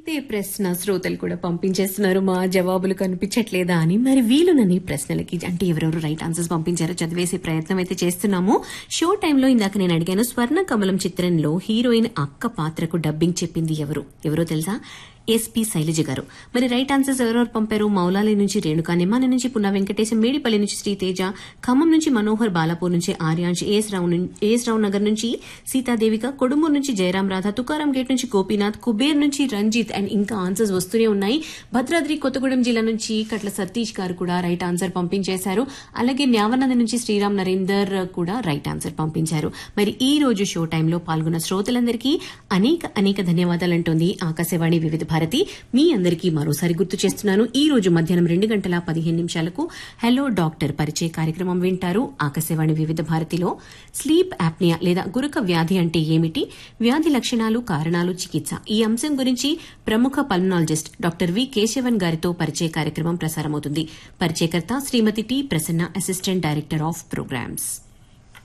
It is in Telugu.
ఇదే ప్రశ్న శ్రోతలు కూడా పంపించేస్తున్నారు మా జవాబులు కనిపించట్లేదా అని మరి వీలునని ప్రశ్నలకి అంటే ఎవరెవరు రైట్ ఆన్సర్స్ పంపించారో చదివేసే ప్రయత్నం అయితే చేస్తున్నాము షో టైంలో ఇందాక నేను అడిగాను స్వర్ణ కమలం చిత్రంలో హీరోయిన్ అక్క పాత్రకు డబ్బింగ్ చెప్పింది ఎవరు ఎవరో తెలుసా ఎస్పీ శైలజ గారు మరి రైట్ ఆన్సర్స్ ఎవరెవరు పంపారు మౌలాలి నుంచి రేణుకా నిమ్మాని నుంచి పున్నా వెంకటేశం మేడిపల్లి నుంచి శ్రీతేజ ఖమ్మం నుంచి మనోహర్ బాలాపూర్ నుంచి ఆర్యాంష్ ఏఎస్ రావు నుం- ఏఎస్ రావు నగర్ నుంచి సీతాదేవిక కొడుమూరు నుంచి జయరాం రాధ తుకారం గేట్ నుంచి గోపీనాథ్ కుబేర్ నుంచి రంజిత్ అండ్ ఇంకా ఆన్సర్స్ వస్తూనే ఉన్నాయి భద్రాద్రి కొత్తగూడెం జిల్లా నుంచి కట్ల సతీష్ గారు కూడా రైట్ ఆన్సర్ పంపించేశారు అలాగే న్యావనంద నుంచి శ్రీరామ్ నరేందర్ కూడా రైట్ ఆన్సర్ పంపించారు మరి ఈ రోజు షో టైంలో పాల్గొన్న శ్రోతలందరికీ అనేక అనేక ధన్యవాదాలు అంటోంది ఆకాశవాణి వివిధ భారతి మీ అందరికీ మరోసారి గుర్తు చేస్తున్నాను ఈ రోజు మధ్యాహ్నం రెండు గంటల పదిహేను నిమిషాలకు హలో డాక్టర్ పరిచయ కార్యక్రమం వింటారు ఆకాశవాణి వివిధ భారతిలో స్లీప్ యాప్నియా లేదా గురక వ్యాధి అంటే ఏమిటి వ్యాధి లక్షణాలు కారణాలు చికిత్స ఈ అంశం గురించి ప్రముఖ పల్మనాలజిస్ట్ డాక్టర్ వి కేశవన్ గారితో పరిచయ కార్యక్రమం ప్రసారమవుతుంది పరిచయకర్త Shrimati T Prasanna assistant director of programmes